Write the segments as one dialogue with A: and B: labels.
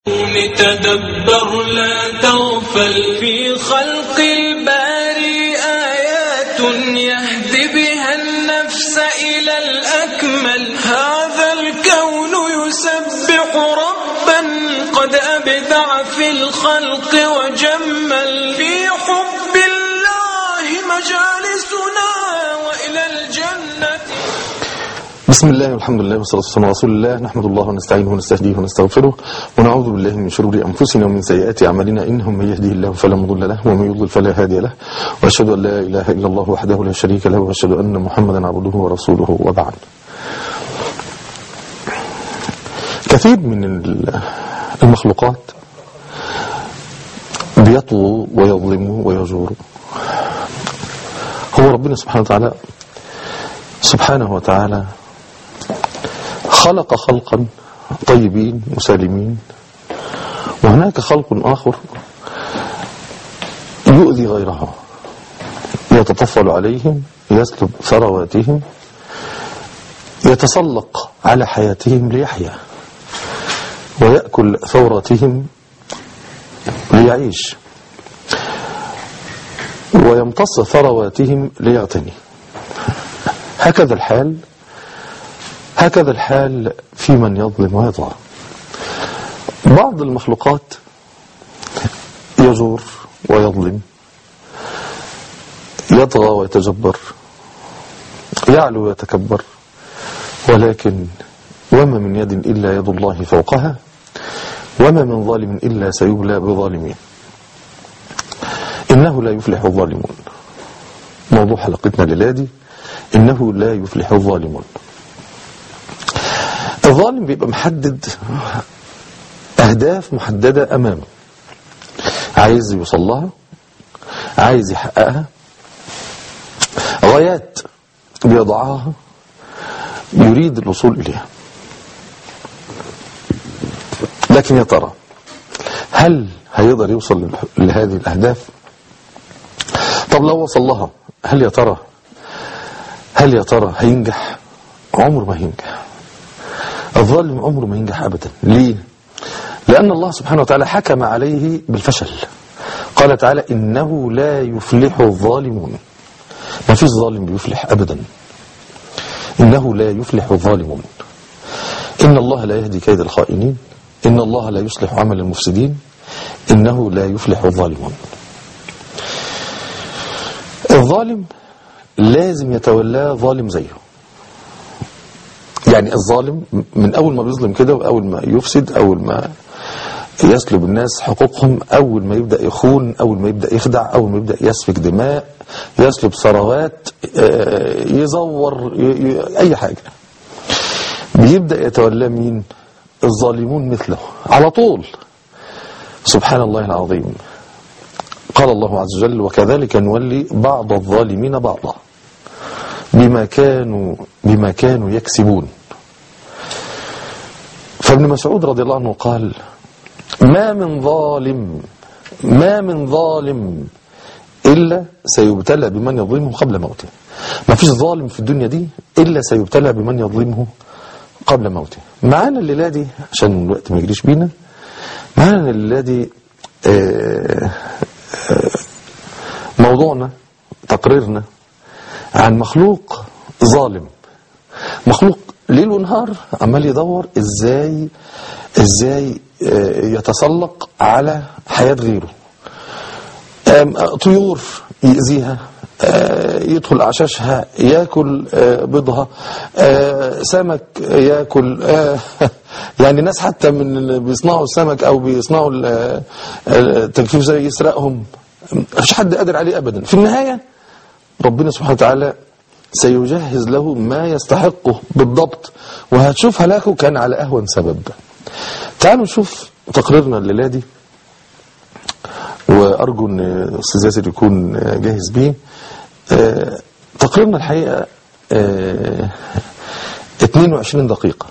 A: تدبر لا تغفل في خلق الباري آيات يهدي بها النفس إلى الأكمل هذا الكون يسبح ربا قد أبدع في الخلق وجمل في حب الله مجالسنا وإلى الجنة
B: بسم الله والحمد لله والصلاة والسلام على رسول الله نحمد الله ونستعينه ونستهديه ونستغفره ونعوذ بالله من شرور أنفسنا ومن سيئات أعمالنا إنه من يهده الله فلا مضل له ومن يضلل فلا هادي له وأشهد أن لا إله إلا الله وحده لا شريك له وأشهد أن محمدا عبده ورسوله وبعد كثير من المخلوقات بيطغوا ويظلموا ويجوروا هو ربنا سبحانه وتعالى سبحانه وتعالى خلق خلقا طيبين مسالمين وهناك خلق آخر يؤذي غيرها يتطفل عليهم يسلب ثرواتهم يتسلق على حياتهم ليحيا ويأكل ثوراتهم ليعيش ويمتص ثرواتهم ليغتني هكذا الحال هكذا الحال في من يظلم ويطغى بعض المخلوقات يجور ويظلم يطغى ويتجبر يعلو ويتكبر ولكن وما من يد إلا يد الله فوقها وما من ظالم إلا سيبلى بظالمين إنه لا يفلح الظالمون موضوع حلقتنا للادي إنه لا يفلح الظالمون الظالم بيبقى محدد أهداف محددة أمامه عايز يوصل لها عايز يحققها غايات بيضعها يريد الوصول إليها لكن يا ترى هل هيقدر يوصل لهذه الأهداف طب لو وصل لها هل يا ترى هل يا ترى هينجح عمره ما هينجح الظالم عمره ما ينجح أبدا ليه لأن الله سبحانه وتعالى حكم عليه بالفشل قال تعالى إنه لا يفلح الظالمون ما فيش ظالم بيفلح أبدا إنه لا يفلح الظالمون إن الله لا يهدي كيد الخائنين إن الله لا يصلح عمل المفسدين إنه لا يفلح الظالمون الظالم لازم يتولاه ظالم زيه يعني الظالم من أول ما بيظلم كده وأول ما يفسد أول ما يسلب الناس حقوقهم أول ما يبدأ يخون أول ما يبدأ يخدع أول ما يبدأ يسفك دماء يسلب ثروات يزور أي حاجة بيبدأ يتولى مين الظالمون مثله على طول سبحان الله العظيم قال الله عز وجل وكذلك نولي بعض الظالمين بعضا بما كانوا بما كانوا يكسبون فابن مسعود رضي الله عنه قال ما من ظالم ما من ظالم إلا سيبتلى بمن يظلمه قبل موته ما فيش ظالم في الدنيا دي إلا سيبتلى بمن يظلمه قبل موته معانا الليلة دي عشان الوقت ما يجريش بينا معانا الليلة دي آه آه موضوعنا تقريرنا عن مخلوق ظالم مخلوق ليل ونهار عمال يدور ازاي ازاي يتسلق على حياة غيره طيور يأذيها يدخل أعشاشها ياكل بيضها سمك ياكل يعني ناس حتى من اللي بيصنعوا السمك او بيصنعوا التجفيف زي يسرقهم مفيش حد قادر عليه ابدا في النهايه ربنا سبحانه وتعالى سيجهز له ما يستحقه بالضبط وهتشوف هلاكه كان على أهون سبب تعالوا نشوف تقريرنا الليلة دي وأرجو أن أستاذ ياسر يكون جاهز بيه تقريرنا الحقيقة 22 دقيقة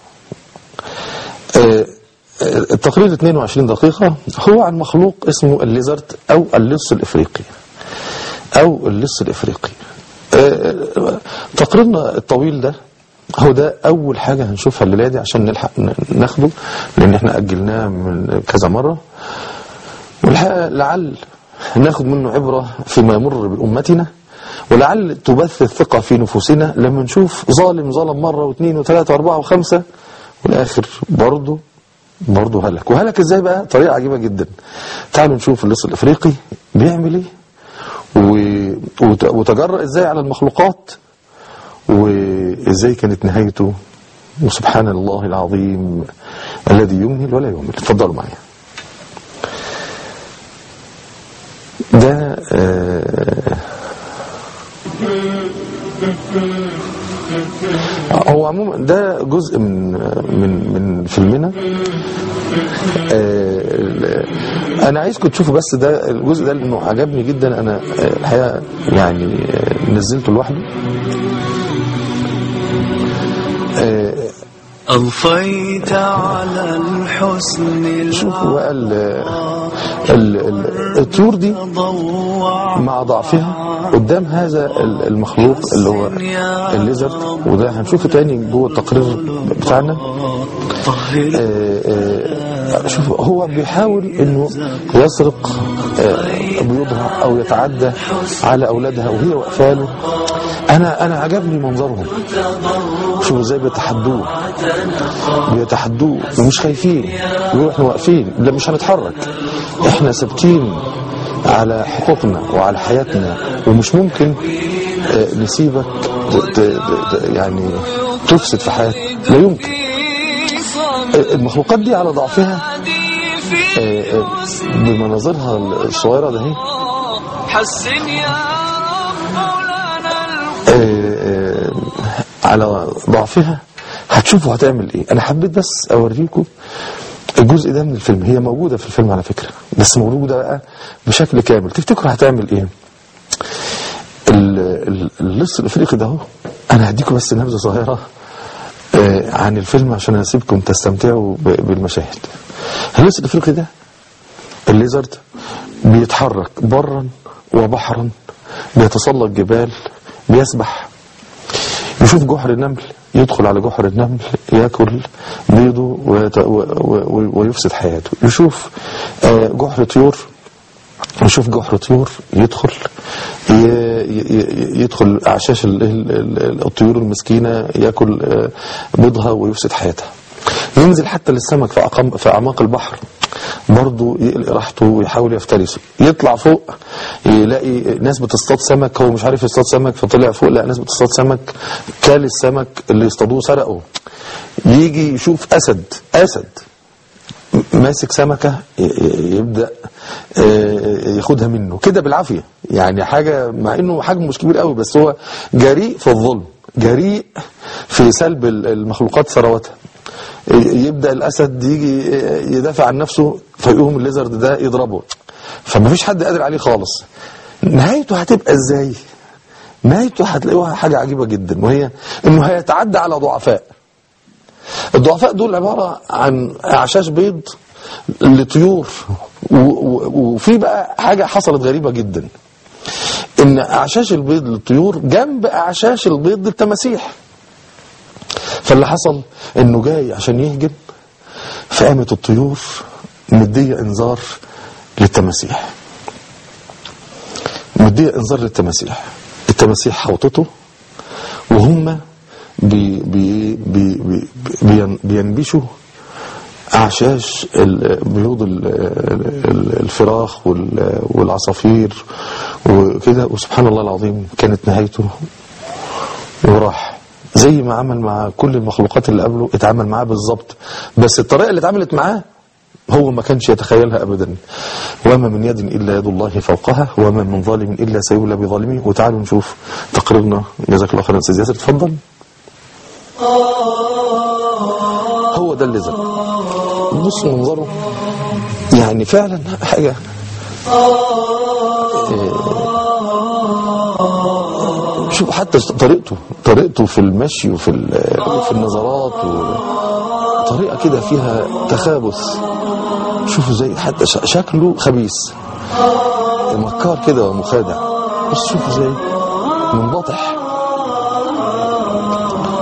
B: التقرير 22 دقيقة هو عن مخلوق اسمه الليزرد أو اللص الإفريقي أو اللص الإفريقي تقريرنا الطويل ده هو ده اول حاجه هنشوفها الليله دي عشان نلحق ن- ناخده لان احنا اجلناه من كذا مره والحقيقه لعل ناخد منه عبره فيما يمر بامتنا ولعل تبث الثقه في نفوسنا لما نشوف ظالم ظلم مره واثنين وثلاثه واربعه وخمسه والاخر برضه برضه هلك وهلك ازاي بقى طريقه عجيبه جدا تعالوا نشوف اللص الافريقي بيعمل ايه و- وت- وتجرأ ازاي على المخلوقات وازاي كانت نهايته وسبحان الله العظيم الذي يمهل ولا يهمل اتفضلوا معايا ده آه، هو عموما ده جزء من من من فيلمنا آه، انا عايزكم تشوفوا بس ده الجزء ده لانه عجبني جدا انا آه، الحقيقه يعني آه، نزلته لوحده آه،
C: أضفيت على الحسن
B: شوفوا بقى ال- ال- ال- الطيور دي
C: ضوع
B: مع ضعفها قدام هذا ال- المخلوق اللي هو الليزرد وده هنشوفه تاني جوه التقرير بتاعنا
C: طهر
B: آه، آه، شوف هو بيحاول انه يسرق آه، بيوضها او يتعدى على اولادها وهي واقفه له انا انا عجبني منظرهم شوفوا ازاي بيتحدوه بيتحدوه ومش خايفين يقولوا احنا واقفين لا مش هنتحرك احنا ثابتين على حقوقنا وعلى حياتنا ومش ممكن آه، نسيبك ت- ت- ت- يعني تفسد في حياتك لا يمكن آه، المخلوقات دي على ضعفها آه، آه، بمناظرها الصغيرة ده هي
A: حسن يا رب لنا
B: آه، آه، على ضعفها هتشوفوا هتعمل ايه انا حبيت بس اوريكم الجزء ده من الفيلم هي موجودة في الفيلم على فكرة بس موجودة بقى بشكل كامل تفتكروا هتعمل ايه ال- ال- اللص الافريقي ده اهو انا هديكم بس نبذة صغيرة آه، عن الفيلم عشان اسيبكم تستمتعوا ب- بالمشاهد اللص الافريقي ده الليزرد بيتحرك برا وبحرا بيتسلق جبال بيسبح يشوف جحر النمل يدخل على جحر النمل ياكل بيضه ويت... و... و... ويفسد حياته يشوف آه، جحر طيور يشوف جحر طيور يدخل ي... ي... يدخل اعشاش ال... ال... ال- الطيور المسكينه ياكل آه، بيضها ويفسد حياتها ينزل حتى للسمك في أقام في اعماق البحر برضه يقلق راحته ويحاول يفترسه يطلع فوق يلاقي ناس بتصطاد سمك هو مش عارف يصطاد سمك فطلع فوق لقى ناس بتصطاد سمك كال السمك اللي يصطادوه سرقه يجي يشوف اسد اسد ماسك سمكة ي- ي- يبدأ آه، ياخدها منه كده بالعافية يعني حاجة مع انه حجمه مش كبير قوي بس هو جريء في الظلم جريء في سلب ال- المخلوقات ثروتها ي- يبدأ الأسد يجي يدافع عن نفسه فيقوم الليزرد ده يضربه فما فيش حد قادر عليه خالص نهايته هتبقى ازاي نهايته هتلاقوها حاجة عجيبة جدا وهي انه هيتعدى على ضعفاء الضعفاء دول عبارة عن أعشاش بيض لطيور و- و- وفي بقى حاجة حصلت غريبة جدا إن أعشاش البيض للطيور جنب أعشاش البيض للتماسيح فاللي حصل إنه جاي عشان يهجم فقامت الطيور مدية إنذار للتماسيح مدية إنذار للتماسيح التماسيح حوطته وهم بي بي بي بي بين- بينبشوا أعشاش ال- بيوض ال- ال- الفراخ وال- والعصافير وكده وسبحان الله العظيم كانت نهايته وراح زي ما عمل مع كل المخلوقات اللي قبله اتعامل معاه بالظبط بس الطريقة اللي اتعاملت معاه هو ما كانش يتخيلها ابدا وما من يد الا يد الله فوقها وما من ظالم الا سيولى بظالمه وتعالوا نشوف تقريرنا جزاك الله خيرا استاذ ياسر اتفضل هو ده اللي زل بص منظره يعني فعلا حاجه إيه، شوف حتى طريقته طريقته في المشي وفي ال- في النظرات و- طريقه كده فيها تخابث شوفوا زي حتى ش- شكله خبيث مكار كده ومخادع بس شوفوا زي منبطح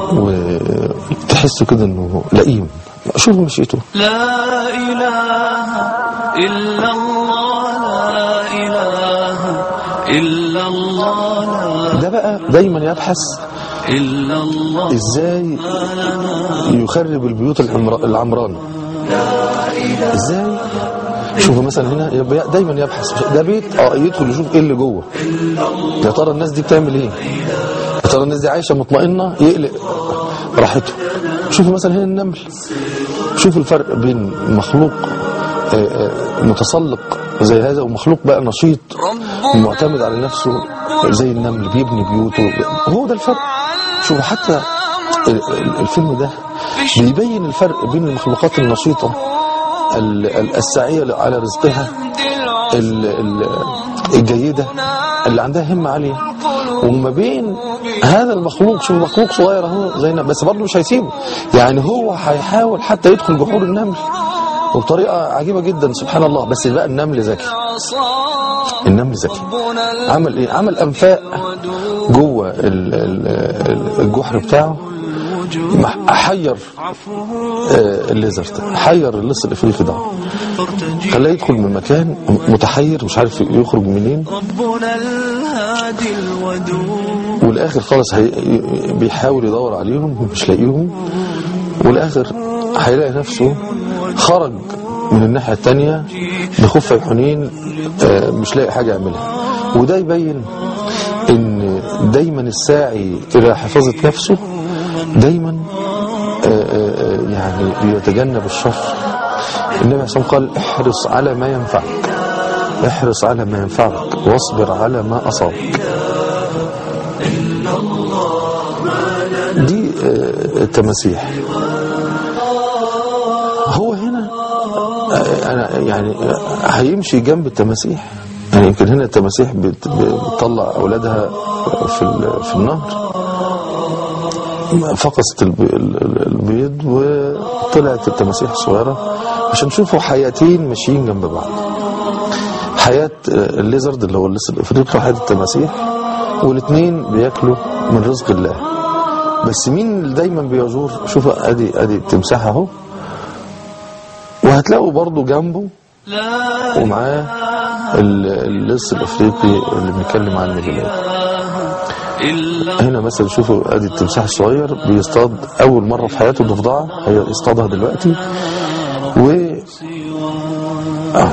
B: وتحس كده انه لئيم شوف مشيته
C: لا إله إلا الله لا إله إلا الله لا
B: ده بقى دايما يبحث
C: إلا الله
B: ازاي يخرب البيوت العمر- العمرانة ازاي شوفوا مثلا هنا يبقى دايما يبحث ده بيت اه يدخل يشوف ايه اللي جوه يا ترى الناس دي بتعمل ايه يا ترى الناس دي عايشه مطمئنه يقلق راحته شوفوا مثلا هنا النمل شوفوا الفرق بين مخلوق آه، آه، متسلق زي هذا ومخلوق بقى نشيط معتمد على نفسه زي النمل بيبني بيوته هو ده الفرق شوفوا حتى ال- ال- الفيلم ده بيبين الفرق بين المخلوقات النشيطة ال- ال- السعية على رزقها ال- ال- الجيدة اللي عندها همة عالية وما بين هذا المخلوق شوف مخلوق صغير اهو زي النمل، بس برضه مش هيسيبه يعني هو هيحاول حتى يدخل جحور النمل وبطريقة عجيبة جدا سبحان الله بس بقى النمل ذكي النمل ذكي عمل ايه عمل انفاق جوه ال- ال- ال- الجحر بتاعه مح- حير آه، الليزرد حير اللص الافريقي ده خلاه يدخل من مكان متحير مش عارف يخرج منين
C: ربنا الهادي الودود
B: والاخر خالص هي... بيحاول يدور عليهم مش لاقيهم والاخر هيلاقي نفسه خرج من الناحية التانية بخفة حنين آه، مش لاقي حاجة يعملها وده يبين ان دايما الساعي الى حفاظة نفسه دايما آه، آه، آه، يعني بيتجنب الشر النبي عليه الصلاة والسلام قال احرص على ما ينفعك احرص على ما ينفعك واصبر على ما أصابك دي آه، التماسيح هو هنا آه، انا يعني آه، هيمشي جنب التماسيح يعني يمكن هنا التماسيح بت- بتطلع اولادها في ال- في النهر فقست الب- ال- ال- البيض وطلعت التماسيح الصغيره عشان نشوفوا حياتين ماشيين جنب بعض حياه آه، الليزرد اللي هو اللص الافريقي وحياه التماسيح والاثنين بياكلوا من رزق الله بس مين اللي دايما بيزور شوفوا ادي ادي التمساح اهو وهتلاقوا برضو جنبه
C: لا
B: ومعاه ال- اللص الافريقي اللي بنتكلم عنه دلوقتي
C: إلا
B: هنا مثلا شوفوا ادي التمساح الصغير بيصطاد اول مره في حياته ضفدعه هيصطادها دلوقتي و آه.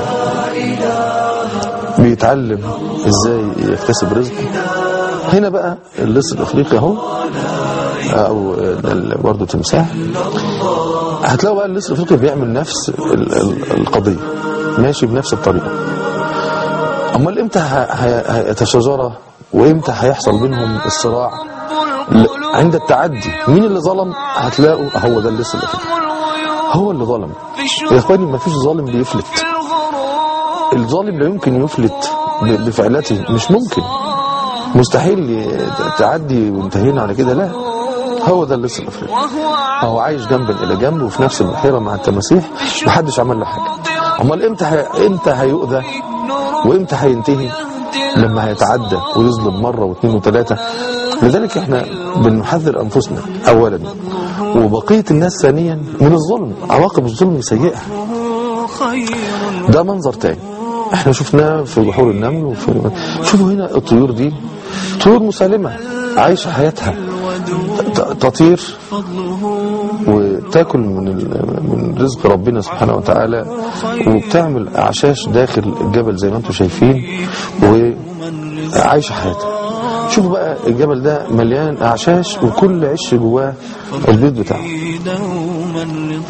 B: بيتعلم ازاي يكتسب رزقه هنا بقى اللص الافريقي اهو او ال- برضه تمساح هتلاقوا بقى اللص الافريقي بيعمل نفس ال- ال- القضيه ماشي بنفس الطريقه امال امتى ه- ه- هيتشاجرا وامتى هيحصل بينهم الصراع ل- عند التعدي مين اللي ظلم هتلاقوا هو ده اللص الافريقي هو اللي ظلم يا اخواني ما فيش ظالم بيفلت الظالم لا يمكن يفلت ب- بفعلته مش ممكن مستحيل ي- تعدي وانتهينا على كده لا هو ده اللص الافريقي هو عايش جنبا الى جنب وفي نفس البحيره مع التماسيح محدش عمل له حاجه امال امتى هي... امتى هيؤذى وامتى هينتهي لما هيتعدى ويظلم مره واثنين وثلاثه لذلك احنا بنحذر انفسنا اولا وبقيه الناس ثانيا من الظلم عواقب الظلم سيئه
C: خير
B: ده منظر تاني احنا شفناه في بحور النمل وفي شوفوا هنا الطيور دي طيور مسالمة عايشة حياتها ت- تطير وتاكل من ال- من رزق ربنا سبحانه وتعالى وبتعمل اعشاش داخل الجبل زي ما انتم شايفين وعايشة حياتها شوفوا بقى الجبل ده مليان اعشاش وكل عش جواه البيض بتاعه
C: دوما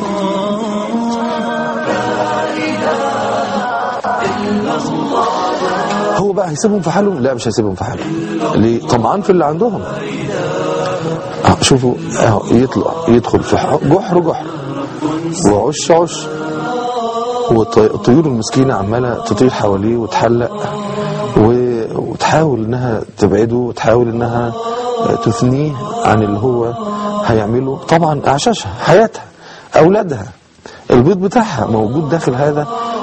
C: رضا
B: هو بقى هيسيبهم في حالهم لا مش هيسيبهم في حالهم ليه طمعان في اللي عندهم آه، شوفوا اهو يطلع يدخل في ح- جحر جحر وعش عش والطيور المسكينة عمالة تطير حواليه وتحلق و- وتحاول انها تبعده وتحاول انها تثنيه عن اللي هو هيعمله طبعا اعشاشها حياتها اولادها البيض بتاعها موجود داخل هذا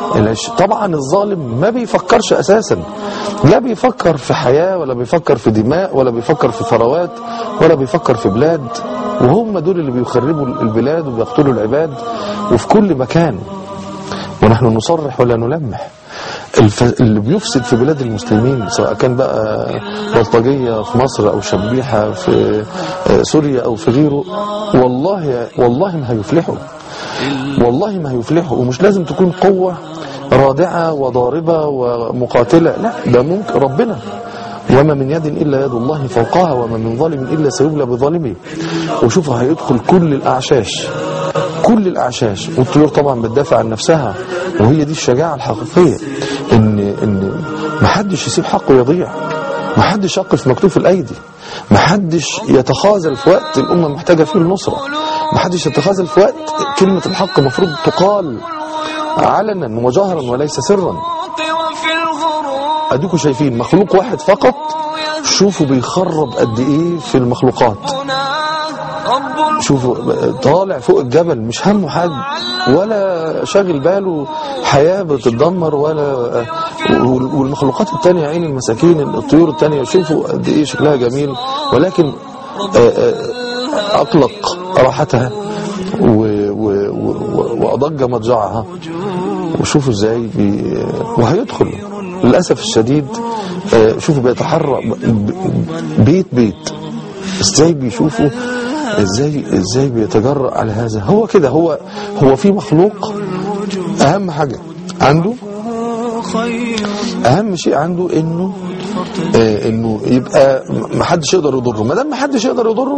B: العش طبعا الظالم ما بيفكرش اساسا لا بيفكر في حياة ولا بيفكر في دماء ولا بيفكر في ثروات ولا بيفكر في بلاد وهم دول اللي بيخربوا البلاد وبيقتلوا العباد وفي كل مكان ونحن نصرح ولا نلمح الف... اللي بيفسد في بلاد المسلمين سواء كان بقى بلطجية في مصر أو شبيحة في آه، سوريا أو في غيره والله والله ما هيفلحوا والله ما هيفلحوا ومش لازم تكون قوة رادعة وضاربة ومقاتلة لا ده ممكن ربنا وما من يد إلا يد الله فوقها وما من ظالم إلا سيبلى بظالمه وشوفوا هيدخل كل الأعشاش كل الأعشاش والطيور طبعا بتدافع عن نفسها وهي دي الشجاعة الحقيقية إن إن محدش يسيب حقه يضيع محدش يقف مكتوف الأيدي محدش يتخاذل في وقت الأمة محتاجة فيه النصرة محدش يتخاذل في وقت كلمة الحق مفروض تقال علنا وجهرا وليس سرا
A: وفي الغرور
B: اديكم شايفين مخلوق واحد فقط شوفوا بيخرب قد ايه في المخلوقات
A: هنا رب
B: شوفوا طالع فوق الجبل مش همه حد ولا شاغل باله حياة بتتدمر ولا والمخلوقات التانية يا عين المساكين الطيور التانية شوفوا قد ايه شكلها جميل ولكن آه، آه، أطلق راحتها و- و- و- وأضج مضجعها وشوفوا ازاي بي وهيدخل للأسف الشديد آه، شوفوا بيتحرك ب- بيت بيت ازاي بيشوفوا ازاي ازاي بيتجرأ على هذا هو كده هو هو في مخلوق اهم حاجة عنده
C: خير
B: اهم شيء عنده انه آه انه يبقى ما حدش يقدر يضره ما دام ما حدش يقدر يضره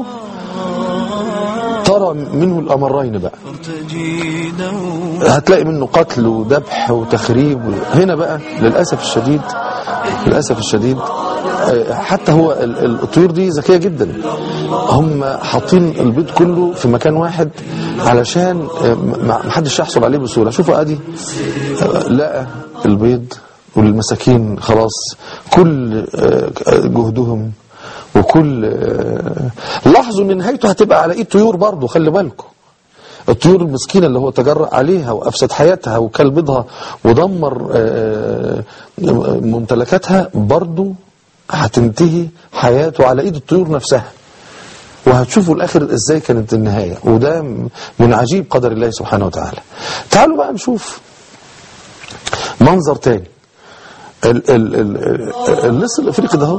B: ترى منه الامرين بقى
C: تجيده
B: هتلاقي منه قتل وذبح وتخريب هنا بقى للأسف الشديد للأسف الشديد آه، حتى هو ال- ال- الطيور دي ذكية جدا هم حاطين البيض كله في مكان واحد علشان آه، ما ما حدش يحصل عليه بسهولة شوفوا ادي آه، لقى البيض والمساكين خلاص كل آه، جهدهم وكل آه، لاحظوا ان نهايته هتبقى على ايد طيور برضه خلي بالكم الطيور المسكينة اللي هو تجرأ عليها وأفسد حياتها وكل بيضها ودمر آه، آه، ممتلكاتها برضو هتنتهي حياته على ايد الطيور نفسها وهتشوفوا الاخر ازاي كانت النهاية وده من عجيب قدر الله سبحانه وتعالى تعالوا بقى نشوف منظر تاني ال- ال- ال- اللص الافريقي ده هو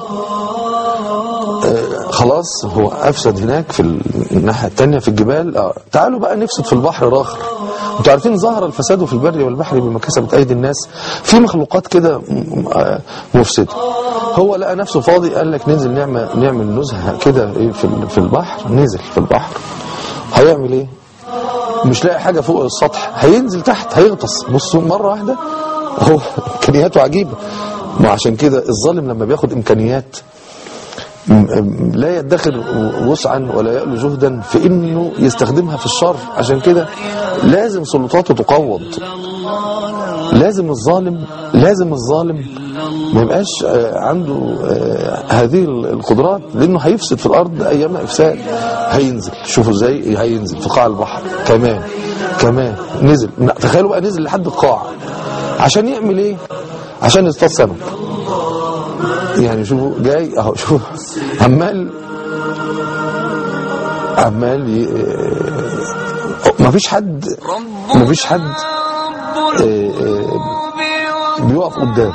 B: خلاص هو افسد هناك في الناحيه الثانيه في الجبال آه. تعالوا بقى نفسد في البحر الاخر انتوا عارفين ظهر الفساد في البر والبحر بما كسبت ايدي الناس في مخلوقات كده م- آه مفسده هو لقى نفسه فاضي قال لك ننزل نعمل نعمل نزهه كده إيه في ال- في البحر نزل في البحر هيعمل ايه مش لاقي حاجه فوق السطح هينزل تحت هيغطس بصوا مره واحده هو امكانياته عجيبه ما عشان كده الظالم لما بياخد امكانيات م- لا يدخر وسعا ولا يألو جهدا في انه يستخدمها في الشر عشان كده لازم سلطاته تقوض لازم الظالم لازم الظالم ما يبقاش آه، عنده آه، هذه القدرات لانه هيفسد في الارض ايام افساد هينزل شوفوا ازاي هينزل في قاع البحر كمان كمان نزل تخيلوا بقى نزل لحد القاع عشان يعمل ايه عشان يصطاد سمك يعني شوفوا جاي اهو شوفوا عمال عمال ي... ما فيش حد ما فيش حد
A: رب
B: آه، آه، بيقف قدام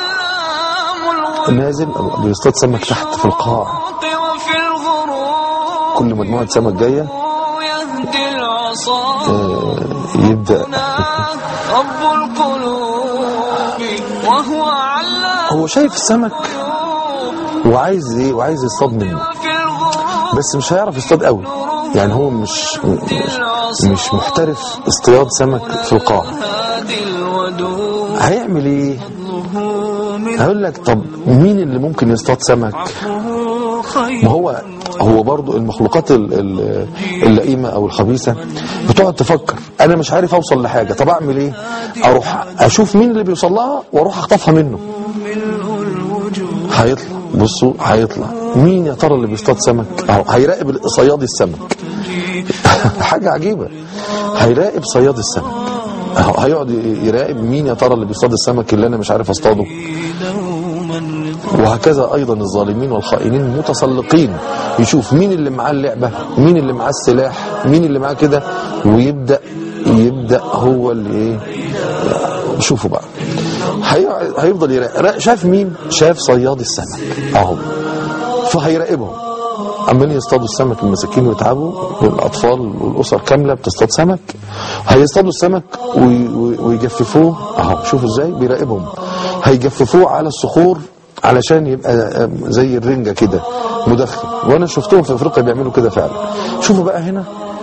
B: نازل بيصطاد سمك تحت في القاع
A: وفي الغروب
B: كل مجموعة سمك جاية
A: يهدي العصا
B: آه، يبدأ
A: رب القلوب وهو علام
B: هو شايف السمك وعايز ايه وعايز يصطاد منه
A: في الغروب
B: بس مش هيعرف يصطاد قوي يعني هو مش مش, مش محترف اصطياد سمك في القاع
A: هادي الودود
B: هيعمل ايه
C: له من
B: هقول لك طب مين اللي ممكن يصطاد سمك
C: عفوه خير
B: ما هو هو برضو المخلوقات ال- ال- اللئيمة او الخبيثة بتقعد تفكر انا مش عارف اوصل لحاجة طب اعمل ايه اروح اشوف مين اللي بيوصل لها واروح اخطفها منه
C: ملء الوجود
B: هيطلع بصوا هيطلع مين يا ترى اللي بيصطاد سمك اهو هيراقب صياد السمك حاجة عجيبة هيراقب صياد السمك أهو هيقعد يراقب مين يا ترى اللي بيصطاد السمك اللي انا مش عارف اصطاده
C: دوما رضا
B: وهكذا ايضا الظالمين والخائنين متسلقين يشوف مين اللي معاه اللعبه مين اللي معاه السلاح مين اللي معاه كده ويبدا يبدا هو اللي ايه شوفوا بقى هي- هيفضل يراقب شاف مين شاف صياد السمك اهو فهيراقبهم عمالين يصطادوا السمك المساكين ويتعبوا والاطفال والاسر كامله بتصطاد سمك هيصطادوا السمك وي- وي- ويجففوه اهو شوفوا ازاي بيراقبهم هيجففوه على الصخور علشان يبقى زي الرنجه كده مدخن وانا شفتهم في افريقيا بيعملوا كده فعلا شوفوا بقى هنا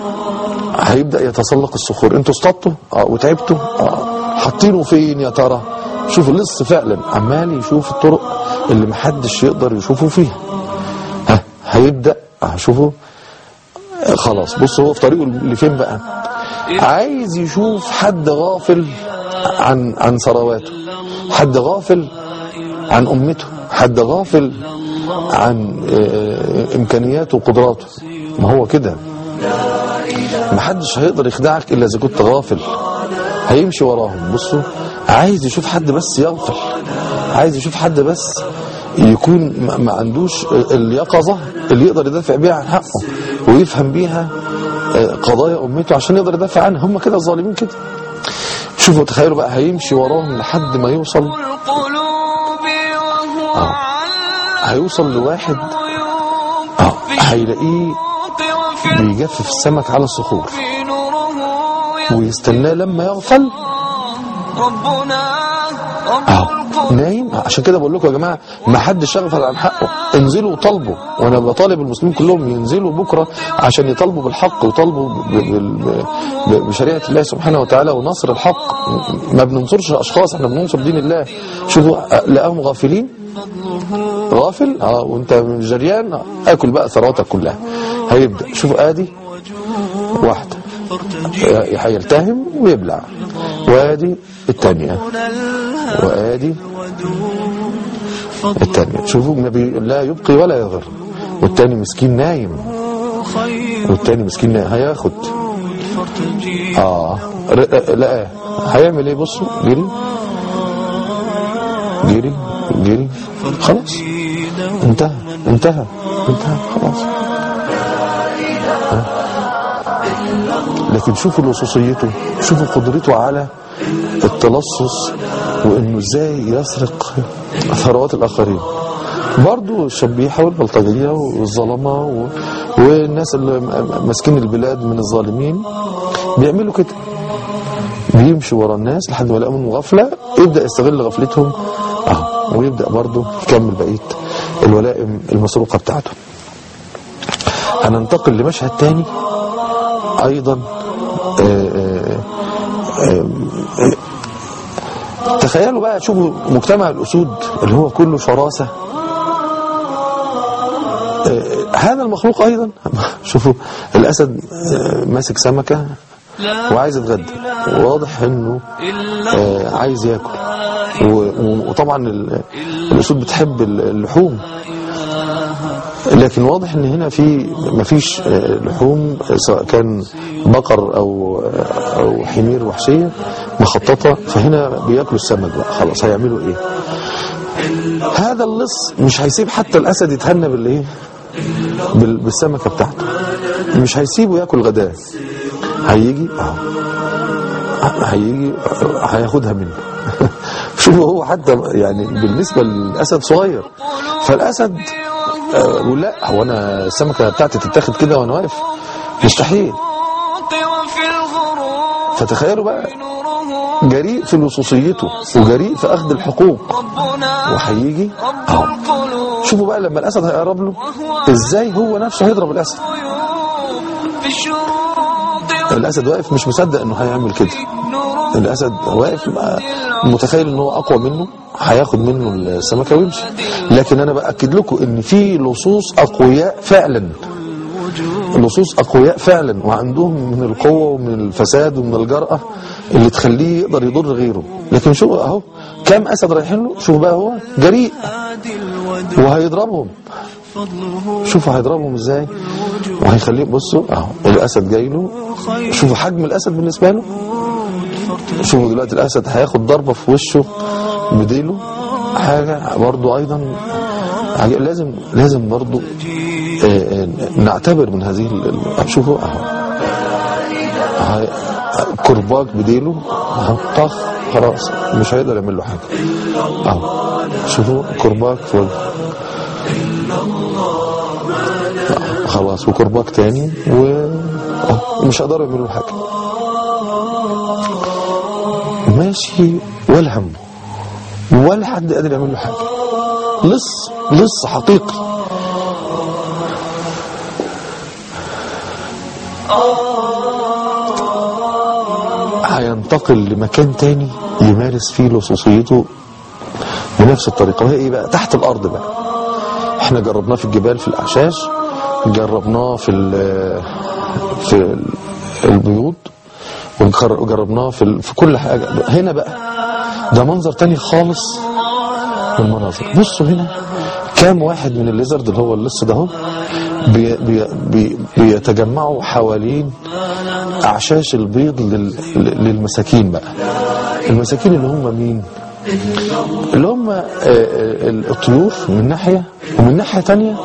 B: هيبدا يتسلق الصخور انتوا اصطادتوا اه وتعبتوا اه حاطينه فين يا ترى شوفوا لص فعلا عمال يشوف الطرق اللي محدش يقدر يشوفه فيها ها هيبدا اه شوفوا آه، خلاص بص هو في طريقه لفين بقى عايز يشوف حد غافل عن عن ثرواته حد غافل عن امته حد غافل عن آه، امكانياته وقدراته ما هو كده محدش هيقدر يخدعك الا اذا كنت غافل هيمشي وراهم بصوا عايز يشوف حد بس يغفل عايز يشوف حد بس يكون ما ما عندوش اليقظة اللي يقدر يدافع بيها عن حقه ويفهم بيها آه، قضايا أمته عشان يقدر يدافع عنها هم كده الظالمين كده شوفوا تخيلوا بقى هيمشي وراهم لحد ما يوصل
A: القلوب وهو
B: آه. هيوصل لواحد
A: الغيوب
B: اه هيلاقيه
A: وفي
B: بيجفف السمك على الصخور
A: في نوره
B: ويستناه لما يغفل
A: ربنا رب
B: اهو
A: القلوب
B: نايم عشان كده بقول لكم يا جماعه ما حدش يغفل عن حقه انزلوا وطالبوا وانا بطالب المسلمين كلهم ينزلوا بكره عشان يطالبوا بالحق ويطالبوا ب- ب- ب- بشريعه الله سبحانه وتعالى ونصر الحق ما بننصرش اشخاص احنا بننصر دين الله شوفوا لقاهم غافلين غافل اه وانت جريان آه، اكل بقى ثرواتك كلها هيبدا شوفوا ادي واحده
C: فارتجي
B: هيلتهم ويبلع وادي الثانيه
C: الهوى
B: وادي
C: ودود فضله
B: الثانية شوفوا ما بي... لا يبقي ولا يذر والتاني مسكين نايم
C: خير
B: والتاني مسكين نايم هياخد
C: فارتجي
B: اه ر... لقاه هيعمل ايه بصوا جري جري جري خلاص انتهى انتهى انتهى خلاص ها؟ لكن شوفوا لصوصيته شوفوا قدرته على التلصص وانه ازاي يسرق ثروات الاخرين برضو الشبيحة والبلطجية والظلمة و... والناس اللي م- ماسكين البلاد من الظالمين بيعملوا كده بيمشي ورا الناس لحد ما يلاقوا منهم غفلة يبدأ يستغل غفلتهم اهو ويبدأ برضو يكمل بقية الولائم المسروقة بتاعته هننتقل لمشهد تاني ايضا آه، آه، آه، آه، تخيلوا بقى شوفوا مجتمع الاسود اللي هو كله شراسه آه، هذا المخلوق ايضا شوفوا الاسد آه، ماسك سمكه وعايز يتغدى واضح انه آه، عايز ياكل و- و- وطبعا ال- الاسود بتحب اللحوم لكن واضح ان هنا في مفيش آه، لحوم سواء كان بقر او او حمير وحشيه مخططه فهنا بياكلوا السمك بقى خلاص هيعملوا ايه هذا اللص مش هيسيب حتى الاسد يتهنى بالايه بال- بالسمكه بتاعته مش هيسيبه ياكل غداه هيجي اهو هيجي هياخدها منه شوفوا هو حتى يعني بالنسبه للاسد صغير فالاسد آه، ولا هو انا السمكه بتاعتي تتاخد كده وانا واقف مستحيل
A: وفي الغروب
B: فتخيلوا بقى
A: نوره
B: جريء في لصوصيته وجريء في اخذ الحقوق
A: ربنا
B: وهيجي
A: رب
B: اهو
A: القلوب
B: شوفوا بقى لما الاسد هيقرب له ازاي هو نفسه هيضرب الاسد
A: الغيوب في الشروق
B: الاسد واقف مش مصدق انه هيعمل كده
A: نوره
B: الاسد واقف بقى متخيل ان هو اقوى منه هياخد منه السمكه ويمشي لكن انا باكد لكم ان في لصوص اقوياء فعلا لصوص اقوياء فعلا وعندهم من القوه ومن الفساد ومن الجراه اللي تخليه يقدر يضر غيره لكن شوف اهو كام اسد رايحين له شوف بقى هو جريء
C: هادي الودود
B: وهيضربهم
C: فضله
B: شوفوا هيضربهم ازاي وهيخليهم بصوا اهو الاسد جاي له
C: خير
B: شوفوا حجم الاسد بالنسبه له
C: فارتجي
B: شوفوا دلوقتي الاسد هياخد ضربه في وشه بديله حاجه برضو ايضا عجيب. لازم لازم برضو آه، آه، نعتبر من هذه ال- ال- شوفوا اهو هاي- كرباج بديله اهو طخ خلاص مش هيقدر يعمل له حاجه اهو شوفوا كرباج في وجهه. خلاص وكرباج تاني و أهو، مش هيقدروا يعملوا له حاجه ماشي ولا همه ولا حد قادر يعمل له حاجه لص لص حقيقي هينتقل لمكان تاني يمارس فيه لصوصيته بنفس الطريقه وهي ايه بقى تحت الارض بقى احنا جربناه في الجبال في الاعشاش جربناه في ال- في ال- البيوت وجر- وجربناه في ال- في كل حاجه هنا بقى ده منظر تاني خالص من المناظر بصوا هنا كام واحد من الليزرد اللي هو اللص ده اهو بي بي بي بيتجمعوا حوالين اعشاش البيض لل للمساكين بقى المساكين اللي هم مين اللي هم آه، آه، الطيور من ناحيه ومن ناحيه تانية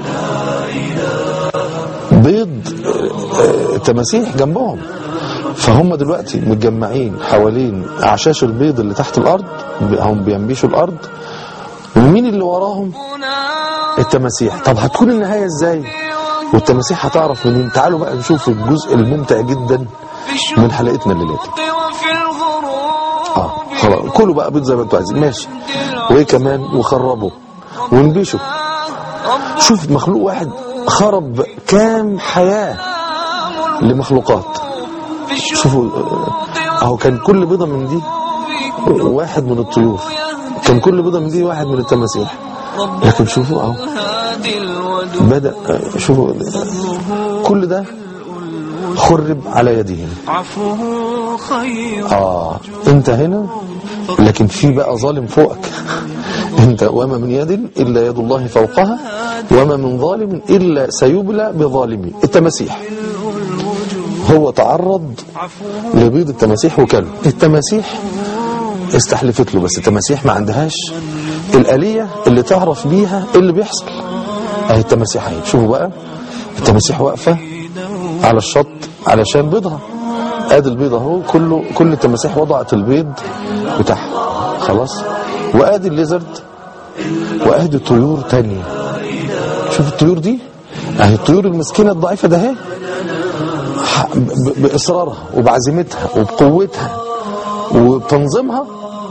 B: بيض آه، آه، تماسيح جنبهم فهم دلوقتي متجمعين حوالين اعشاش البيض اللي تحت الارض هم بينبيشوا الارض ومين اللي وراهم التماسيح طب هتكون النهايه ازاي والتماسيح هتعرف منين تعالوا بقى نشوف الجزء الممتع جدا من حلقتنا الليله دي
A: وفي الغروب
B: اه خلاص كلوا بقى بيض زي ما انتوا عايزين ماشي وايه كمان وخربوا ونبيشوا شوف مخلوق واحد خرب كام حياه لمخلوقات شوفوا آه، اهو كان كل بيضه من دي واحد من الطيور كان كل بيضه من دي واحد من التماسيح لكن شوفوا اهو
A: هادي الودود
B: بدا آه، شوفوا آه، كل ده خرب على يدهم
C: عفوه خير
B: اه انت هنا لكن في بقى ظالم فوقك انت وما من يد الا يد الله فوقها وما من ظالم الا سيبلى بظالمه التماسيح هو تعرض لبيض التماسيح وكله التماسيح استحلفت له بس التماسيح ما عندهاش الآلية اللي تعرف بيها إيه اللي بيحصل اهي التماسيح اهي شوفوا بقى التماسيح واقفة على الشط علشان بيضها ادي البيض اهو كله كل التماسيح وضعت البيض بتاعها خلاص وادي الليزرد وادي طيور تانية شوف الطيور دي اهي الطيور المسكينة الضعيفة ده اهي ح- ب- بإصرارها وبعزيمتها وبقوتها وبتنظيمها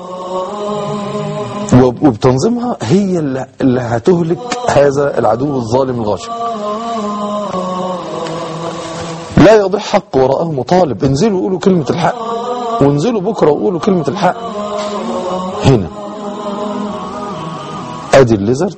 B: وب- وبتنظيمها هي اللي, اللي هتهلك هذا العدو الظالم الغاشم لا يضيع حق وراءه مطالب انزلوا قولوا كلمة الحق وانزلوا بكرة وقولوا كلمة الحق هنا ادي الليزرد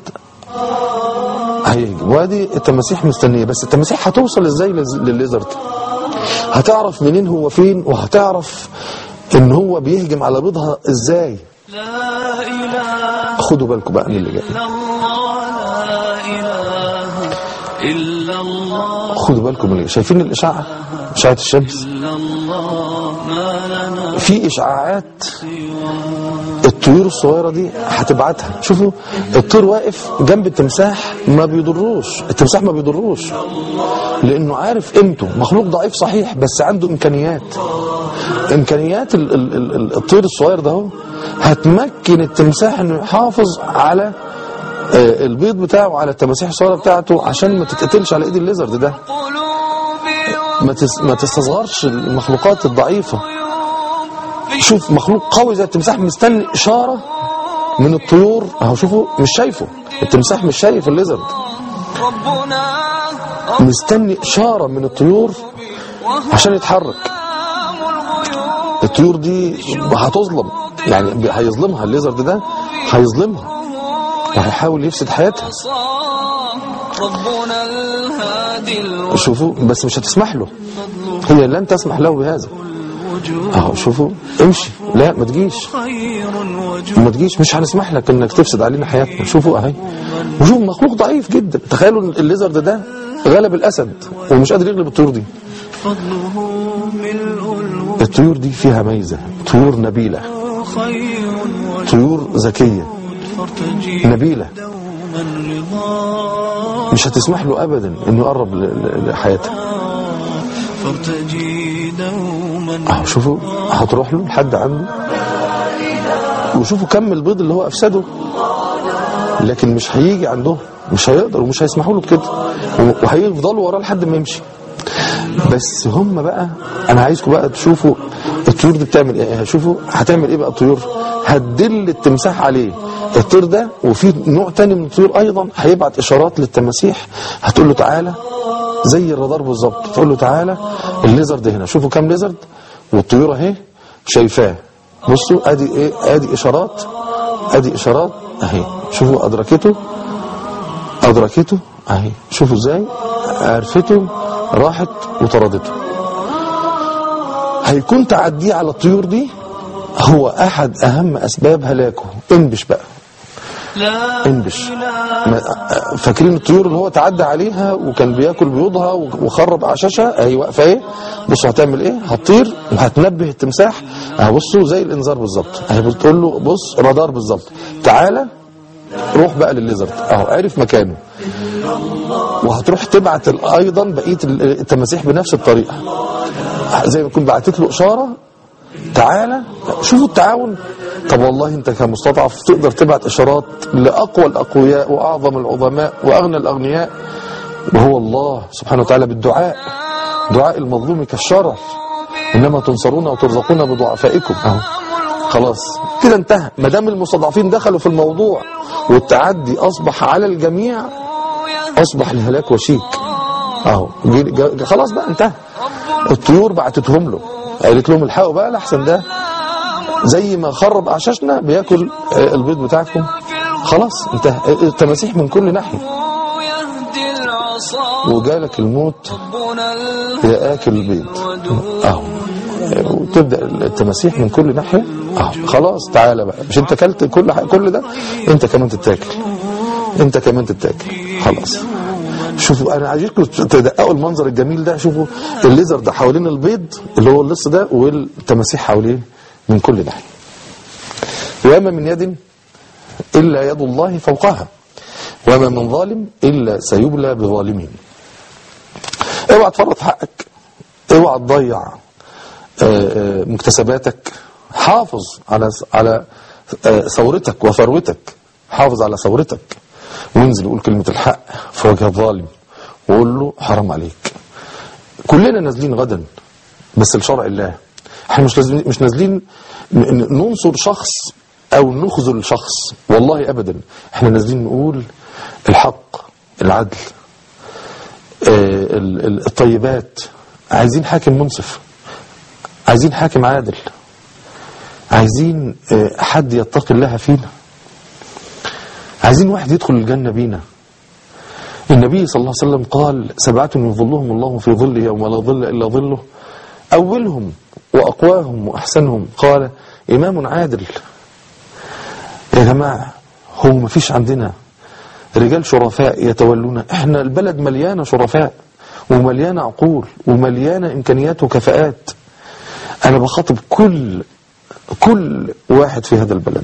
B: هيهجم وادي التماسيح مستنية بس التماسيح هتوصل ازاي للز- للليزرد هتعرف منين هو فين وهتعرف ان هو بيهجم على بيضها ازاي
C: لا إله
B: خدوا بالكم بقى من اللي جاي
C: إلا الله لا إله إلا الله
B: خدوا بالكم من اللي جاي شايفين الاشعة اشعة الشمس
C: إلا الله ما لنا
B: في اشعاعات الطيور الصغيره دي هتبعتها شوفوا الطير واقف جنب التمساح ما بيضروش التمساح ما بيضروش لانه عارف قيمته مخلوق ضعيف صحيح بس عنده امكانيات امكانيات ال ال ال ال الطير الصغير ده هو هتمكن التمساح انه يحافظ على آه، البيض بتاعه على التماسيح الصغيره بتاعته عشان ما تتقتلش على ايد الليزرد ده
A: قلوبي
B: ما تس- ما تستصغرش المخلوقات الضعيفه
A: وعيوب
B: شوف مخلوق قوي زي التمساح مستني اشاره من الطيور اهو شوفوا مش شايفه التمساح مش شايف الليزرد
A: ربنا
B: مستني اشاره من الطيور عشان يتحرك
A: الغيوب
B: الطيور دي هتظلم يعني ب- هيظلمها الليزرد ده هيظلمها وهيحاول يفسد حياتها
A: ربنا الهادي الودود
B: شوفوا بس مش هتسمح له هي لن تسمح له بهذا اهو شوفوا امشي لا ما تجيش
C: خير وجود
B: ما تجيش مش هنسمح لك انك تفسد علينا حياتنا شوفوا اهي وشوف مخلوق ضعيف جدا تخيلوا إن الليزرد ده غلب الاسد ومش قادر يغلب الطيور دي
C: فضله ملء الوجود
B: الطيور دي فيها ميزة طيور نبيلة
C: خير وجود
B: طيور ذكية
C: فارتجي
B: نبيلة
C: دوما رضا
B: مش هتسمح له أبدا إنه يقرب ل- ل- لحياتها
C: فارتجي دوما
B: أهو شوفوا هتروح له لحد عنده وشوفوا كم البيض اللي هو أفسده لكن مش هيجي عندهم مش هيقدر ومش هيسمحوا له بكده وهيفضلوا وراه لحد ما يمشي بس هم بقى انا عايزكم بقى تشوفوا الطيور دي بتعمل ايه شوفوا هتعمل ايه بقى الطيور هتدل التمساح عليه الطير ده وفي نوع تاني من الطيور ايضا هيبعت اشارات للتماسيح هتقول له تعالى زي الرادار بالظبط تقول له تعالى الليزرد هنا شوفوا كام ليزرد والطيور اهي شايفاه بصوا ادي ايه ادي اشارات ادي اشارات اهي شوفوا ادركته ادركته اهي شوفوا ازاي عرفته راحت وطردته هيكون تعديه على الطيور دي هو احد اهم اسباب هلاكه انبش بقى
C: لا
B: انبش ما- فاكرين الطيور اللي هو تعدى عليها وكان بياكل بيوضها وخرب اعشاشها اهي واقفه ايه بصوا هتعمل ايه هتطير وهتنبه التمساح اهي بصوا زي الانذار بالظبط اهي بتقول له بص رادار بالظبط تعالى روح بقى للليزرد اهو عرف مكانه وهتروح تبعت ال- ايضا بقيه ال- التماسيح بنفس الطريقه زي ما تكون بعتت له اشاره تعالى شوفوا التعاون طب والله انت كمستضعف تقدر تبعت اشارات لاقوى الاقوياء واعظم العظماء واغنى الاغنياء وهو الله سبحانه وتعالى بالدعاء دعاء المظلوم كالشرف انما تنصرون وترزقون بضعفائكم اهو خلاص كده انتهى ما دام المستضعفين دخلوا في الموضوع والتعدي اصبح على الجميع اصبح الهلاك وشيك اهو جي- جا- خلاص بقى انتهى الطيور بعتتهم له قالت لهم الحقوا بقى لحسن ده زي ما خرب اعشاشنا بياكل آه، البيض بتاعكم خلاص انتهى التماسيح من كل ناحيه
A: يهدي العصا
B: وجالك الموت
A: ربنا
B: يا اكل البيض اهو وتبدا التماسيح من كل ناحيه اهو خلاص تعالى بقى مش انت اكلت كل ح- كل ده انت كمان تتاكل انت كمان تتاكل خلاص شوفوا انا عايزكم تدققوا المنظر الجميل ده شوفوا الليزر ده حوالين البيض اللي هو اللص ده والتماسيح حواليه من كل ناحيه وما من يد الا يد الله فوقها وما من ظالم الا سيبلى بظالمين اوعى تفرط حقك اوعى تضيع آه، آه، مكتسباتك حافظ على على آه، ثورتك وثروتك حافظ على ثورتك وانزل وقول كلمة الحق في وجه الظالم وقول له حرام عليك كلنا نازلين غدا بس لشرع الله احنا مش نازلين مش نازلين ن- ن- ننصر شخص او نخذل شخص والله ابدا احنا نازلين نقول الحق العدل آه، ال- ال- الطيبات عايزين حاكم منصف عايزين حاكم عادل عايزين آه، حد يتقي الله فينا عايزين واحد يدخل الجنة بينا النبي صلى الله عليه وسلم قال سبعة يظلهم الله في ظله يوم لا ظل إلا ظله أولهم وأقواهم وأحسنهم قال إمام عادل يا جماعة هو ما فيش عندنا رجال شرفاء يتولون احنا البلد مليانة شرفاء ومليانة عقول ومليانة إمكانيات وكفاءات أنا بخاطب كل كل واحد في هذا البلد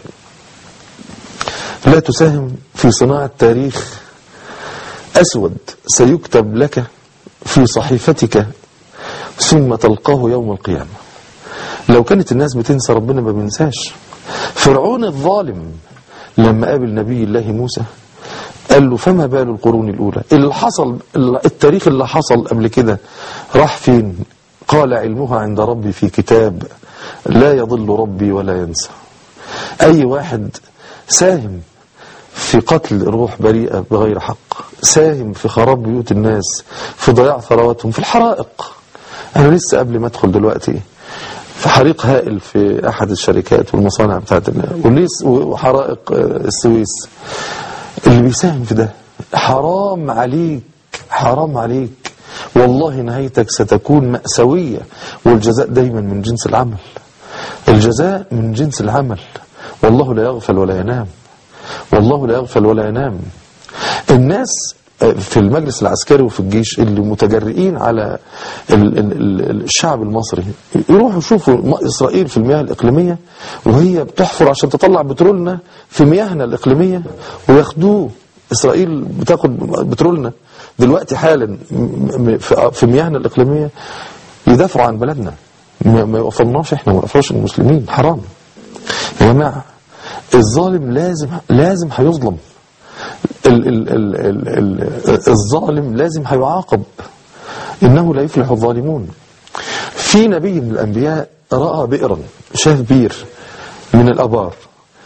B: لا تساهم في صناعة تاريخ أسود سيكتب لك في صحيفتك ثم تلقاه يوم القيامة لو كانت الناس بتنسى ربنا ما بينساش فرعون الظالم لما قابل نبي الله موسى قال له فما بال القرون الأولى اللي حصل التاريخ اللي حصل قبل كده راح فين قال علمها عند ربي في كتاب لا يضل ربي ولا ينسى أي واحد ساهم في قتل روح بريئة بغير حق ساهم في خراب بيوت الناس في ضياع ثرواتهم في الحرائق أنا لسه قبل ما أدخل دلوقتي في حريق هائل في أحد الشركات والمصانع بتاعت وليس وحرائق آه، السويس اللي بيساهم في ده حرام عليك حرام عليك والله نهايتك ستكون مأساوية والجزاء دايما من جنس العمل الجزاء من جنس العمل والله لا يغفل ولا ينام والله لا يغفل ولا ينام الناس في المجلس العسكري وفي الجيش اللي متجرئين على ال- ال- ال- الشعب المصري يروحوا يشوفوا م- إسرائيل في المياه الإقليمية وهي بتحفر عشان تطلع بترولنا في مياهنا الإقليمية وياخدوه إسرائيل بتاخد بترولنا دلوقتي حالا م- م- في في مياهنا الإقليمية يدافعوا عن بلدنا ما ما يوقفناش احنا ما يوقفناش المسلمين حرام يا جماعة الظالم لازم لازم هيظلم ال ال ال ال ال الظالم لازم هيعاقب إنه لا يفلح الظالمون في نبي من الأنبياء رأى بئرا شاف بير من الأبار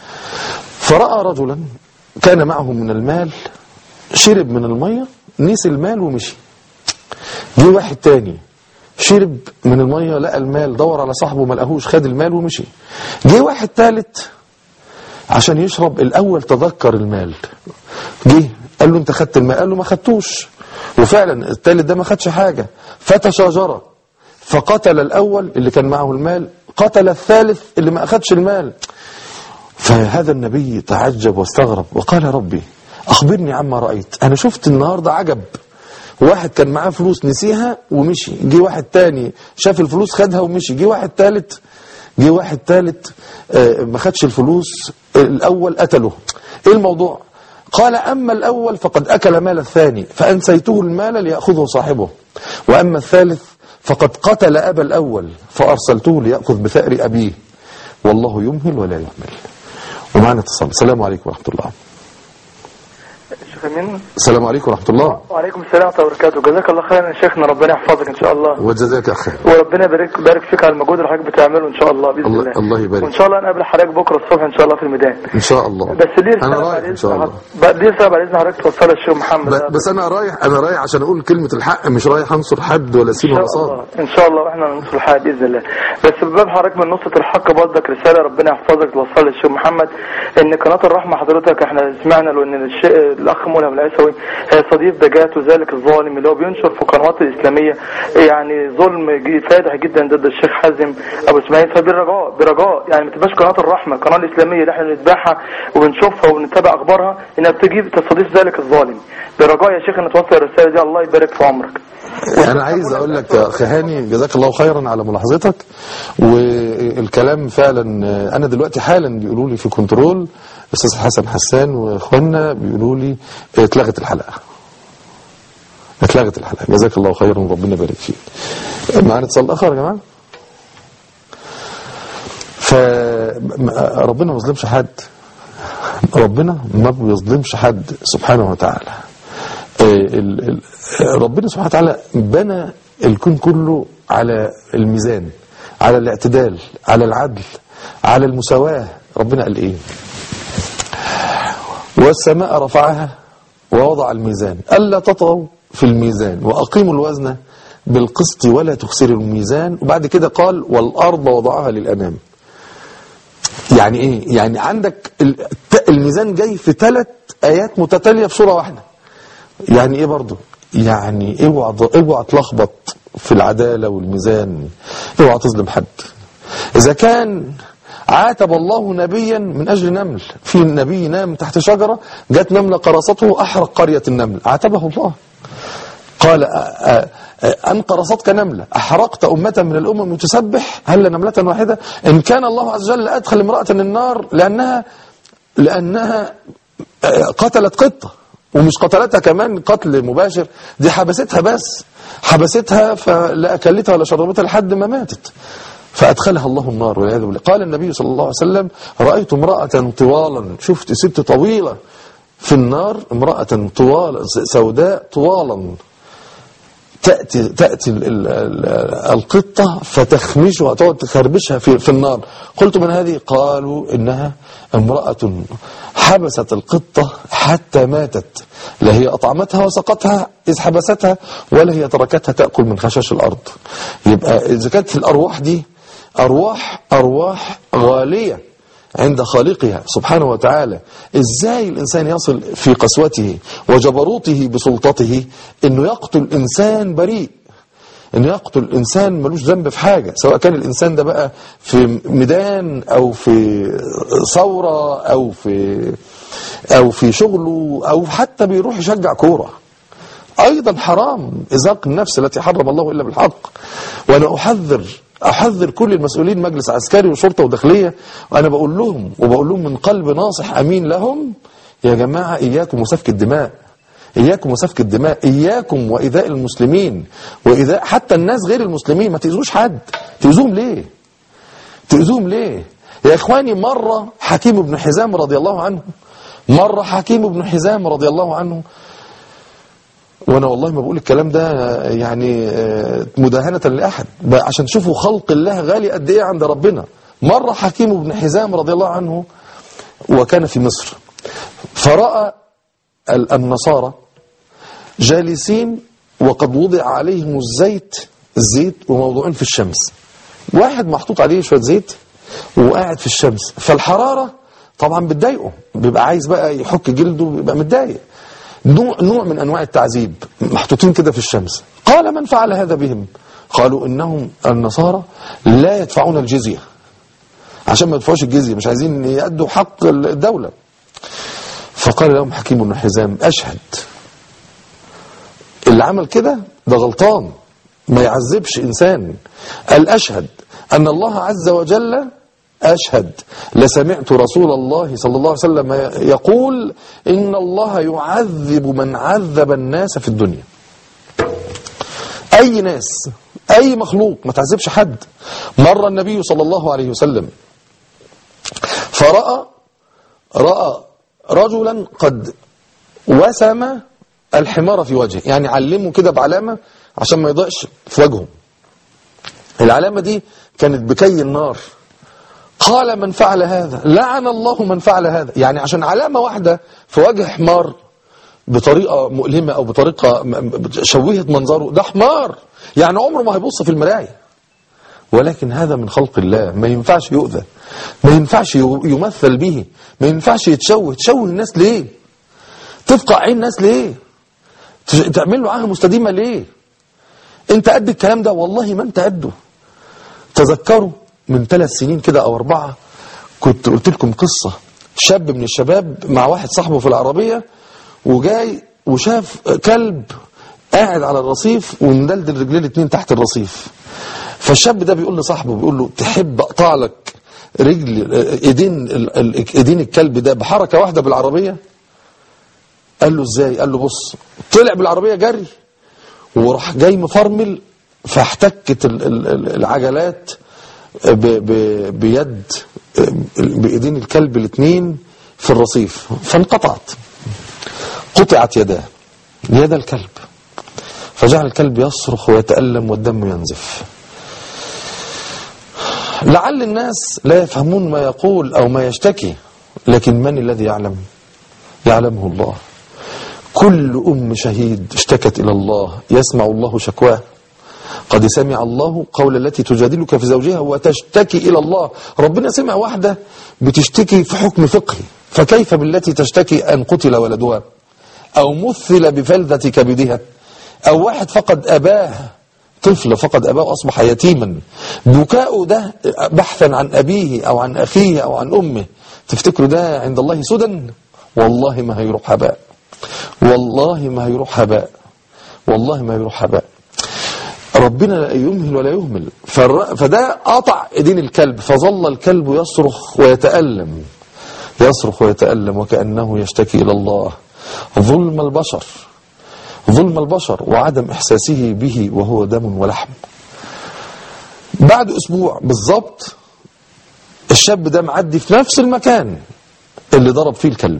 B: فرأى رجلا كان معه من المال شرب من المية نسي المال ومشي جه واحد تاني شرب من المية لقى المال دور على صاحبه ما لقاهوش خد المال ومشي جه واحد تالت عشان يشرب الأول تذكر المال جه قال له انت خدت المال قال له ما خدتوش وفعلا التالت ده ما خدش حاجة فتشاجر فقتل الأول اللي كان معه المال قتل الثالث اللي ما أخدش المال فهذا النبي تعجب واستغرب وقال يا ربي أخبرني عما رأيت أنا شفت النهاردة عجب واحد كان معاه فلوس نسيها ومشي جه واحد تاني شاف الفلوس خدها ومشي جه واحد تالت جه واحد تالت آه، ما خدش الفلوس الأول قتله إيه الموضوع قال أما الأول فقد أكل مال الثاني فأنسيته المال ليأخذه صاحبه وأما الثالث فقد قتل أبا الأول فأرسلته ليأخذ بثأر أبيه والله يمهل ولا يهمل ومعنا اتصال السلام عليكم ورحمة الله
D: شيخ امين
B: السلام عليكم ورحمة الله
D: وعليكم السلام ورحمه الله وبركاته جزاك الله خيرا يا شيخنا ربنا يحفظك ان شاء الله
B: وجزاك أخي
D: وربنا يبارك يبارك فيك على المجهود اللي حضرتك بتعمله ان شاء الله باذن
B: الله-
D: الله
B: الله يبارك.
D: وان شاء الله نقابل حضرتك بكره الصبح ان شاء الله في الميدان
B: إن شاء الله
D: بس ليه رساله
B: أنا
D: بعد
B: رايح إن
D: إذن
B: شاء الله
D: حضرتك- دي رساله بعد اذن حضرتك توصلها للشيخ محمد
B: ب- بس أنا رايح أنا رايح عشان أقول كلمة الحق مش رايح أنصر حد ولا سين
D: ان
B: ولا
D: شاء
B: صاد
D: الله ان شاء الله واحنا ننصر الحق باذن الله بس بباب حضرتك من نصة الحق برضك رساله ربنا يحفظك توصلها للشيخ محمد ان قناه الرحمه حضرتك احنا سمعنا له ان الشيء الاخ مولى العيسوي هي صديق دجاته ذلك الظالم اللي هو بينشر في القنوات الاسلاميه يعني ظلم جي- فادح جدا ضد الشيخ حازم ابو اسماعيل فبالرجاء برجاء يعني ما تبقاش قناه الرحمه القناه الاسلاميه اللي احنا بنتبعها وبنشوفها وبنتابع اخبارها انها بتجيب تستضيف ذلك الظالم برجاء يا شيخ ان توصل الرساله دي الله يبارك في عمرك
B: أنا عايز أقول لك يا أخي هاني جزاك الله خيرا على ملاحظتك والكلام فعلا أنا دلوقتي حالا بيقولوا لي في كنترول أستاذ حسن حسان وإخواننا بيقولوا لي اتلغت الحلقة اتلغت الحلقة جزاك الله خيرا وربنا يبارك فيك معانا اتصال آخر يا جماعة فربنا ما يظلمش حد ربنا ما بيظلمش حد سبحانه وتعالى ال- ال- ربنا سبحانه وتعالى بنى الكون كله على الميزان على الاعتدال على العدل على المساواة ربنا قال ايه والسماء رفعها ووضع الميزان ألا تطغوا في الميزان وأقيموا الوزن بالقسط ولا تخسروا الميزان وبعد كده قال والأرض وضعها للأمام يعني ايه يعني عندك ال- الميزان جاي في ثلاث آيات متتالية في سورة واحدة يعني ايه برضو يعني اوعى اوعى تلخبط في العدالة والميزان اوعى تظلم حد اذا كان عاتب الله نبيا من اجل نمل في نبي نام تحت شجرة جت نملة قرصته احرق قرية النمل عاتبه الله قال أ- أ- أ- أن قرصتك نملة أحرقت أمة من الأمم تسبح هل نملة واحدة إن كان الله عز وجل أدخل امرأة النار لأنها لأنها آه، قتلت قطة ومش قتلتها كمان قتل مباشر دي حبستها بس حبستها فلا أكلتها ولا شربتها لحد ما ماتت فأدخلها الله النار والعياذ بالله قال النبي صلى الله عليه وسلم رأيت امرأة طوالا شفت ست طويلة في النار امرأة طوال سوداء طوالا تأتي, تأتي ال ال ال القطة فتخمشها تقعد تخربشها في, في النار قلت من هذه قالوا إنها امرأة حبست القطة حتى ماتت لا هي أطعمتها وسقتها إذ حبستها ولا هي تركتها تأكل من خشاش الأرض يبقى إذا كانت في الأرواح دي أرواح أرواح غالية عند خالقها سبحانه وتعالى ازاي الانسان يصل في قسوته وجبروته بسلطته انه يقتل انسان بريء انه يقتل انسان ملوش ذنب في حاجة سواء كان الانسان ده بقى في ميدان او في ثورة او في او في شغله او حتى بيروح يشجع كورة أيضا حرام إزاق النفس التي حرم الله إلا بالحق وأنا أحذر أحذر كل المسؤولين مجلس عسكري وشرطة وداخلية وأنا بقول لهم وبقول لهم من قلب ناصح أمين لهم يا جماعة إياكم وسفك الدماء إياكم وسفك الدماء إياكم وإيذاء المسلمين وإيذاء حتى الناس غير المسلمين ما تأذوش حد تأذوهم ليه تأذوهم ليه يا إخواني مرة حكيم بن حزام رضي الله عنه مرة حكيم بن حزام رضي الله عنه وانا والله ما بقول الكلام ده يعني آه، مداهنة لأحد بقى عشان تشوفوا خلق الله غالي قد ايه عند ربنا مرة حكيم بن حزام رضي الله عنه وكان في مصر فرأى ال- النصارى جالسين وقد وضع عليهم الزيت الزيت وموضوعين في الشمس واحد محطوط عليه شوية زيت وقاعد في الشمس فالحرارة طبعا بتضايقه بيبقى عايز بقى يحك جلده بيبقى متضايق نوع, نوع من أنواع التعذيب محطوطين كده في الشمس قال من فعل هذا بهم قالوا إنهم النصارى لا يدفعون الجزية عشان ما يدفعوش الجزية مش عايزين يأدوا حق الدولة فقال لهم حكيم بن حزام أشهد اللي عمل كده ده غلطان ما يعذبش إنسان قال أشهد أن الله عز وجل أشهد لسمعت رسول الله صلى الله عليه وسلم يقول إن الله يعذب من عذب الناس في الدنيا أي ناس أي مخلوق ما تعذبش حد مر النبي صلى الله عليه وسلم فرأى رأى رجلا قد وسم الحمار في وجهه يعني علمه كده بعلامة عشان ما يضيعش في وجهه العلامة دي كانت بكي النار قال من فعل هذا لعن الله من فعل هذا يعني عشان علامة واحدة في وجه حمار بطريقة مؤلمة أو بطريقة م- م- شوهت منظره ده حمار يعني عمره ما هيبص في المراية ولكن هذا من خلق الله ما ينفعش يؤذى ما ينفعش ي- يمثل به ما ينفعش يتشوه تشوه الناس ليه تفقع عين الناس ليه تش- تعمل له عاهة مستديمة ليه انت قد الكلام ده والله ما انت قده تذكروا من ثلاث سنين كده او اربعة كنت قلت لكم قصة شاب من الشباب مع واحد صاحبه في العربية وجاي وشاف كلب قاعد على الرصيف ومدلدل رجليه الاتنين تحت الرصيف فالشاب ده بيقول لصاحبه بيقول له تحب اقطع لك رجل ايدين ال- ال- ايدين الكلب ده بحركة واحدة بالعربية قال له ازاي قال له بص طلع بالعربية جري وراح جاي مفرمل فاحتكت ال- ال- ال- العجلات ب ب بيد بايدين الكلب الاثنين في الرصيف فانقطعت قطعت يداه يد الكلب فجعل الكلب يصرخ ويتألم والدم ينزف لعل الناس لا يفهمون ما يقول أو ما يشتكي لكن من الذي يعلم يعلمه الله كل أم شهيد اشتكت إلى الله يسمع الله شكواه قد سمع الله قول التي تجادلك في زوجها وتشتكي إلى الله ربنا سمع واحدة بتشتكي في حكم فقهي فكيف بالتي تشتكي أن قتل ولدها أو مثل بفلذة كبدها أو واحد فقد أباه طفل فقد أباه أصبح يتيما بكاؤه ده بحثا عن أبيه أو عن أخيه أو عن أمه تفتكروا ده عند الله سدى والله ما هيروح هباء والله ما هيروح هباء والله ما هيروح هباء ربنا لا يمهل ولا يهمل فالر- فده قطع ايدين الكلب فظل الكلب يصرخ ويتألم يصرخ ويتألم وكأنه يشتكي إلى الله ظلم البشر ظلم البشر وعدم إحساسه به وهو دم ولحم بعد أسبوع بالضبط الشاب ده معدي في نفس المكان اللي ضرب فيه الكلب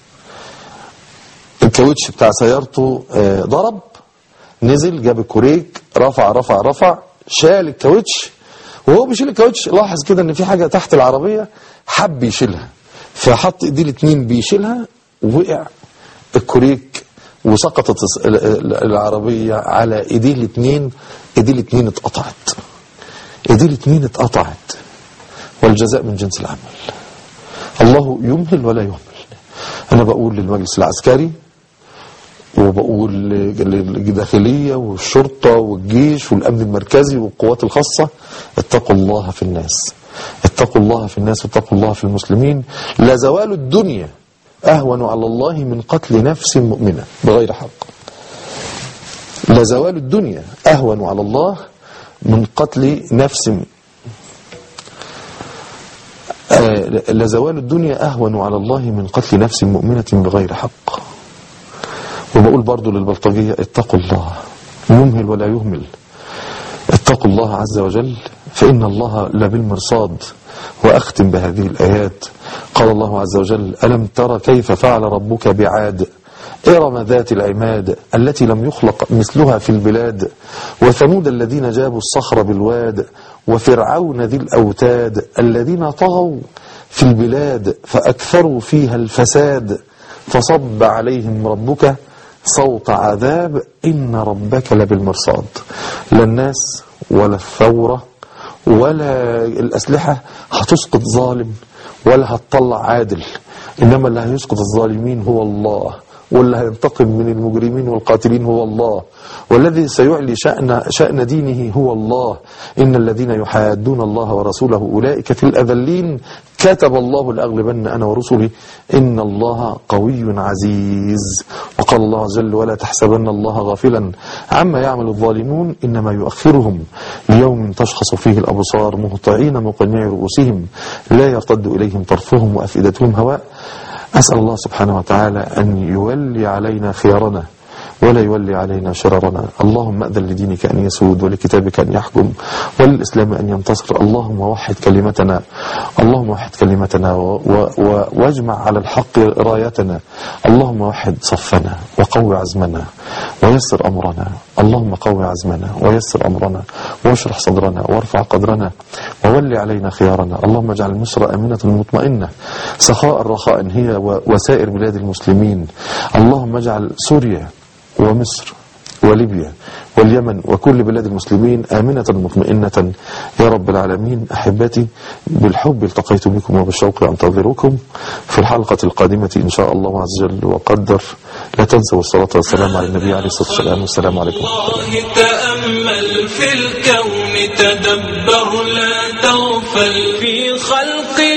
B: الكاوتش بتاع سيارته آه، ضرب نزل جاب الكوريك رفع رفع رفع شال الكاوتش وهو بيشيل الكاوتش لاحظ كده ان في حاجه تحت العربيه حب يشيلها فحط ايديه الاتنين بيشيلها ووقع الكوريك وسقطت الس- ال- ال- العربيه على ايديه الاتنين ايديه الاتنين اتقطعت ايديه الاتنين اتقطعت والجزاء من جنس العمل الله يمهل ولا يهمل انا بقول للمجلس العسكري وبقول للداخلية والشرطة والجيش والأمن المركزي والقوات الخاصة اتقوا الله في الناس اتقوا الله في الناس واتقوا الله في المسلمين لا زوال الدنيا أهون على الله من قتل نفس مؤمنة بغير حق لزوال الدنيا أهون على الله من قتل نفس آه، لزوال الدنيا أهون على الله من قتل نفس مؤمنة بغير حق وبقول برضو للبلطجية اتقوا الله يمهل ولا يهمل اتقوا الله عز وجل فإن الله لبالمرصاد وأختم بهذه الآيات قال الله عز وجل ألم تر كيف فعل ربك بعاد إرم ذات العماد التي لم يخلق مثلها في البلاد وثمود الذين جابوا الصخر بالواد وفرعون ذي الأوتاد الذين طغوا في البلاد فأكثروا فيها الفساد فصب عليهم ربك صوت عذاب إن ربك لبالمرصاد لا الناس ولا الثورة ولا الأسلحة هتسقط ظالم ولا هتطلع عادل إنما اللي هيسقط الظالمين هو الله واللي هينتقم من المجرمين والقاتلين هو الله والذي سيعلي شأن, شأن دينه هو الله إن الذين يحادون الله ورسوله أولئك في الأذلين كتب الله لأغلبن أنا ورسلي إن الله قوي عزيز وقال الله عز وجل ولا تحسبن الله غافلا عما يعمل الظالمون إنما يؤخرهم ليوم تشخص فيه الأبصار مهطعين مقنعي رؤوسهم لا يرتد إليهم طرفهم وأفئدتهم هواء أسأل الله سبحانه وتعالى أن يولي علينا خيارنا ولا يولي علينا شررنا اللهم أذن لدينك أن يسود ولكتابك أن يحكم وللإسلام أن ينتصر اللهم وحد كلمتنا اللهم وحد كلمتنا و و واجمع على الحق رايتنا اللهم وحد صفنا وقوي عزمنا ويسر أمرنا اللهم قوي عزمنا ويسر أمرنا واشرح صدرنا وارفع قدرنا وولي علينا خيارنا اللهم اجعل مصر أمنة مطمئنة سخاء رخاء هي و- وسائر بلاد المسلمين اللهم اجعل سوريا ومصر وليبيا واليمن وكل بلاد المسلمين آمنة مطمئنة يا رب العالمين أحبتي بالحب التقيت بكم وبالشوق أنتظركم في الحلقة القادمة إن شاء الله عز وجل وقدر لا تنسوا الصلاة والسلام على النبي عليه الصلاة والسلام والسلام عليكم
A: الله تأمل في الكون تدبر لا تغفل في خلق